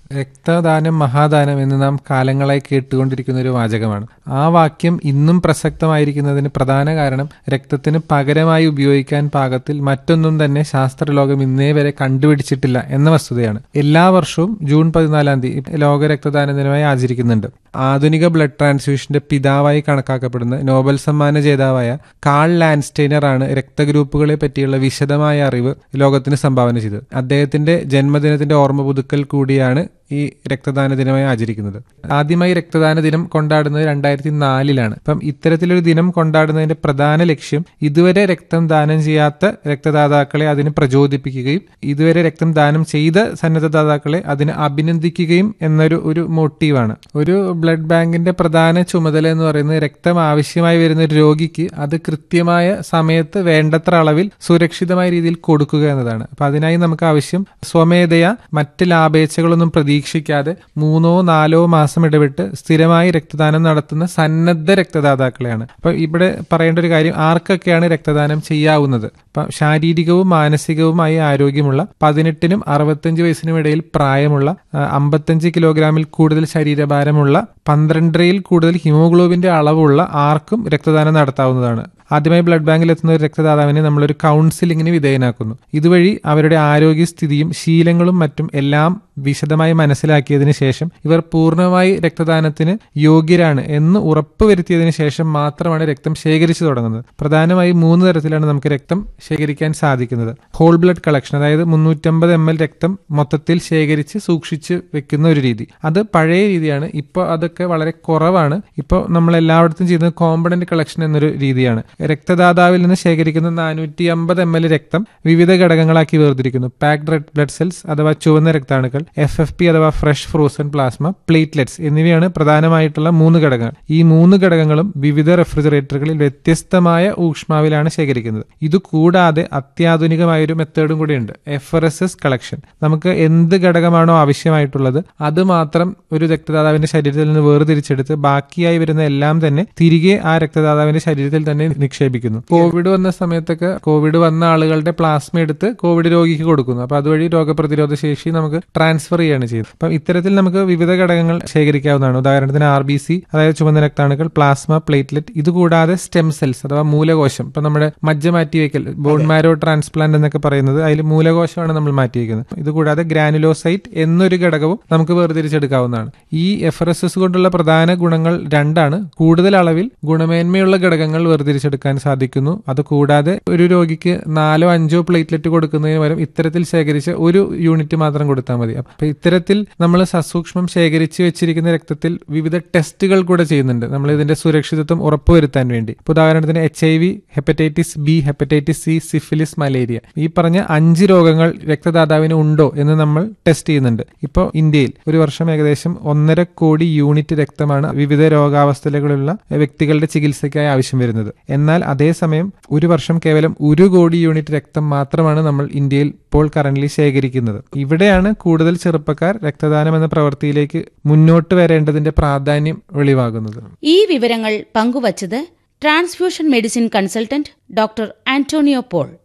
രക്തദാനം മഹാദാനം എന്ന് നാം കാലങ്ങളായി കേട്ടുകൊണ്ടിരിക്കുന്ന ഒരു വാചകമാണ് ആ വാക്യം ഇന്നും പ്രസക്തമായിരിക്കുന്നതിന് പ്രധാന കാരണം രക്തത്തിന് പകരമായി ഉപയോഗിക്കാൻ പാകത്തിൽ മറ്റൊന്നും തന്നെ ശാസ്ത്രലോകം ഇന്നേ വരെ കണ്ടുപിടിച്ചിട്ടില്ല എന്ന വസ്തുതയാണ് എല്ലാ വർഷവും ജൂൺ പതിനാലാം തീയതി ലോക രക്തദാന ദിനമായി ആചരിക്കുന്നുണ്ട് ആധുനിക ബ്ലഡ് ട്രാൻസ്ഫ്യൂഷന്റെ പിതാവായി കണക്കാക്കപ്പെടുന്ന നോബൽ സമ്മാന ജേതാവായ കാൾ ലാൻസ്റ്റൈനർ ആണ് രക്തഗ്രൂപ്പുകളെ പറ്റിയുള്ള വിശദമായ അറിവ് ലോകത്തിന് സംഭാവന ചെയ്തത് അദ്ദേഹത്തിന്റെ ജന്മദിനത്തിന്റെ ഓർമ്മ പുതുക്കൽ കൂടിയാണ് ഈ രക്തദാന ദിനമായി ആചരിക്കുന്നത് ആദ്യമായി രക്തദാന ദിനം കൊണ്ടാടുന്നത് രണ്ടായിരത്തി നാലിലാണ് അപ്പം ഇത്തരത്തിലൊരു ദിനം കൊണ്ടാടുന്നതിന്റെ പ്രധാന ലക്ഷ്യം ഇതുവരെ രക്തം ദാനം ചെയ്യാത്ത രക്തദാതാക്കളെ അതിന് പ്രചോദിപ്പിക്കുകയും ഇതുവരെ രക്തം ദാനം ചെയ്ത സന്നദ്ധദാതാക്കളെ അതിന് അഭിനന്ദിക്കുകയും എന്നൊരു ഒരു മോട്ടീവാണ് ഒരു ബ്ലഡ് ബാങ്കിന്റെ പ്രധാന ചുമതല എന്ന് പറയുന്നത് രക്തം ആവശ്യമായി വരുന്ന ഒരു രോഗിക്ക് അത് കൃത്യമായ സമയത്ത് വേണ്ടത്ര അളവിൽ സുരക്ഷിതമായ രീതിയിൽ കൊടുക്കുക എന്നതാണ് അപ്പൊ അതിനായി നമുക്ക് ആവശ്യം സ്വമേധയാ മറ്റ് ലാഭേച്ഛകളൊന്നും പ്രതീക്ഷിക്കാതെ മൂന്നോ നാലോ മാസം ഇടവിട്ട് സ്ഥിരമായി രക്തദാനം നടത്തുന്ന സന്നദ്ധ രക്തദാതാക്കളെയാണ് അപ്പൊ ഇവിടെ പറയേണ്ട ഒരു കാര്യം ആർക്കൊക്കെയാണ് രക്തദാനം ചെയ്യാവുന്നത് അപ്പൊ ശാരീരികവും മാനസികവുമായി ആരോഗ്യമുള്ള പതിനെട്ടിനും അറുപത്തഞ്ച് വയസ്സിനും ഇടയിൽ പ്രായമുള്ള ആ, അമ്പത്തഞ്ച് കിലോഗ്രാമിൽ കൂടുതൽ ശരീരഭാരമുള്ള പന്ത്രണ്ടരയിൽ കൂടുതൽ ഹിമോഗ്ലോബിന്റെ അളവുള്ള ആർക്കും രക്തദാനം നടത്താവുന്നതാണ് ആദ്യമായി ബ്ലഡ് ബാങ്കിൽ എത്തുന്ന ഒരു രക്തദാതാവിനെ നമ്മളൊരു കൗൺസിലിങ്ങിന് വിധേയനാക്കുന്നു ഇതുവഴി അവരുടെ ആരോഗ്യസ്ഥിതിയും ശീലങ്ങളും മറ്റും എല്ലാം വിശദമായി മനസ്സിലാക്കിയതിനു ശേഷം ഇവർ പൂർണ്ണമായി രക്തദാനത്തിന് യോഗ്യരാണ് എന്ന് ഉറപ്പുവരുത്തിയതിനു ശേഷം മാത്രമാണ് രക്തം ശേഖരിച്ചു തുടങ്ങുന്നത് പ്രധാനമായും മൂന്ന് തരത്തിലാണ് നമുക്ക് രക്തം ശേഖരിക്കാൻ സാധിക്കുന്നത് ഹോൾ ബ്ലഡ് കളക്ഷൻ അതായത് മുന്നൂറ്റമ്പത് എം എൽ രക്തം മൊത്തത്തിൽ ശേഖരിച്ച് സൂക്ഷിച്ച് വെക്കുന്ന ഒരു രീതി അത് പഴയ രീതിയാണ് ഇപ്പോൾ അതൊക്കെ വളരെ കുറവാണ് ഇപ്പോൾ നമ്മൾ എല്ലായിടത്തും ചെയ്യുന്നത് കോമ്പണന്റ് കളക്ഷൻ എന്നൊരു രീതിയാണ് രക്തദാതാവിൽ നിന്ന് ശേഖരിക്കുന്ന നാനൂറ്റി അമ്പത് എം എൽ രക്തം വിവിധ ഘടകങ്ങളാക്കി വേർതിരിക്കുന്നു പാക്ഡ് റെഡ് ബ്ലഡ് സെൽസ് അഥവാ ചുവന്ന രക്താണുക്കൾ എഫ് എഫ് പി അഥവാ ഫ്രഷ് ഫ്രോസൺ പ്ലാസ്മ പ്ലേറ്റ്ലെറ്റ്സ് എന്നിവയാണ് പ്രധാനമായിട്ടുള്ള മൂന്ന് ഘടകങ്ങൾ ഈ മൂന്ന് ഘടകങ്ങളും വിവിധ റെഫ്രിജറേറ്ററുകളിൽ വ്യത്യസ്തമായ ഊഷ്മാവിലാണ് ശേഖരിക്കുന്നത് ഇതുകൂടാതെ അത്യാധുനികമായ ഒരു മെത്തേഡും കൂടിയുണ്ട് F R S S collection നമുക്ക് എന്ത് ഘടകമാണോ ആവശ്യമായിട്ടുള്ളത് അത് മാത്രം ഒരു രക്തദാതാവിന്റെ ശരീരത്തിൽ നിന്ന് വേർതിരിച്ചെടുത്ത് ബാക്കിയായി വരുന്ന എല്ലാം തന്നെ തിരികെ ആ രക്തദാതാവിന്റെ ശരീരത്തിൽ തന്നെ നിക്ഷേപിക്കുന്നു കോവിഡ് വന്ന സമയത്തൊക്കെ കോവിഡ് വന്ന ആളുകളുടെ പ്ലാസ്മ എടുത്ത് കോവിഡ് രോഗിക്ക് കൊടുക്കുന്നു അപ്പൊ അതുവഴി രോഗപ്രതിരോധ ശേഷി നമുക്ക് ട്രാൻസ്ഫർ ചെയ്യാണ് ചെയ്യുന്നത് അപ്പം ഇത്തരത്തിൽ നമുക്ക് വിവിധ ഘടകങ്ങൾ ശേഖരിക്കാവുന്നതാണ് ഉദാഹരണത്തിന് ആർ ബി സി അതായത് ചുമന്ന രക്താണുക്കൾ പ്ലാസ്മ പ്ലേറ്റ്ലെറ്റ് ഇതുകൂടാതെ സ്റ്റെം സെൽസ് അഥവാ മൂലകോശം ഇപ്പൊ നമ്മുടെ മജ്ജ മാറ്റിവെക്കൽ ബോൺ മാരോ ട്രാൻസ്പ്ലാന്റ് എന്നൊക്കെ പറയുന്നത് അതിൽ മൂലകോശമാണ് നമ്മൾ മാറ്റിവെക്കുന്നത് ഇതുകൂടാതെ ഗ്രാനുലോസൈറ്റ് എന്നൊരു ഘടകവും നമുക്ക് വേർതിരിച്ചെടുക്കാവുന്നതാണ് ഈ എഫ് എസ് എസ് കൊണ്ടുള്ള പ്രധാന ഗുണങ്ങൾ രണ്ടാണ് കൂടുതൽ അളവിൽ ഗുണമേന്മയുള്ള ഘടകങ്ങൾ വേർതിരിച്ചെടുക്കാൻ സാധിക്കുന്നു അത് കൂടാതെ ഒരു രോഗിക്ക് നാലോ അഞ്ചോ പ്ലേറ്റ്ലെറ്റ് കൊടുക്കുന്നതിന് പകരം ഇത്തരത്തിൽ ശേഖരിച്ച് ഒരു യൂണിറ്റ് മാത്രം കൊടുത്താൽ മതി അപ്പൊ ഇത്തരത്തിൽ നമ്മൾ സസൂക്ഷ്മം ശേഖരിച്ച് വെച്ചിരിക്കുന്ന രക്തത്തിൽ വിവിധ ടെസ്റ്റുകൾ കൂടെ ചെയ്യുന്നുണ്ട് നമ്മൾ ഇതിന്റെ സുരക്ഷിതത്വം ഉറപ്പുവരുത്താൻ വേണ്ടി ഇപ്പൊ ഉദാഹരണത്തിന് H I V hepatitis B hepatitis C syphilis malaria ഈ പറഞ്ഞ അഞ്ച് രോഗങ്ങൾ രക്തദാതാവിന് ഉണ്ടോ എന്ന് നമ്മൾ ടെസ്റ്റ് ചെയ്യുന്നുണ്ട് ഇപ്പോൾ ഇന്ത്യയിൽ ഒരു വർഷം ഏകദേശം ഒന്നര കോടി യൂണിറ്റ് രക്തമാണ് വിവിധ രോഗാവസ്ഥകളിലുള്ള വ്യക്തികളുടെ ചികിത്സയ്ക്കായി ആവശ്യം വരുന്നത് എന്നാൽ അതേസമയം ഒരു വർഷം കേവലം ഒരു കോടി യൂണിറ്റ് രക്തം മാത്രമാണ് നമ്മൾ ഇന്ത്യയിൽ ഇപ്പോൾ കറന്റ് ശേഖരിക്കുന്നത് ഇവിടെയാണ് കൂടുതൽ ചെറുപ്പക്കാർ രക്തദാനം എന്ന പ്രവൃത്തിയിലേക്ക് മുന്നോട്ട് വരേണ്ടതിന്റെ പ്രാധാന്യം വെളിവാകുന്നത് ഈ വിവരങ്ങൾ പങ്കുവച്ചത് transfusion medicine consultant doctor Antonio Paul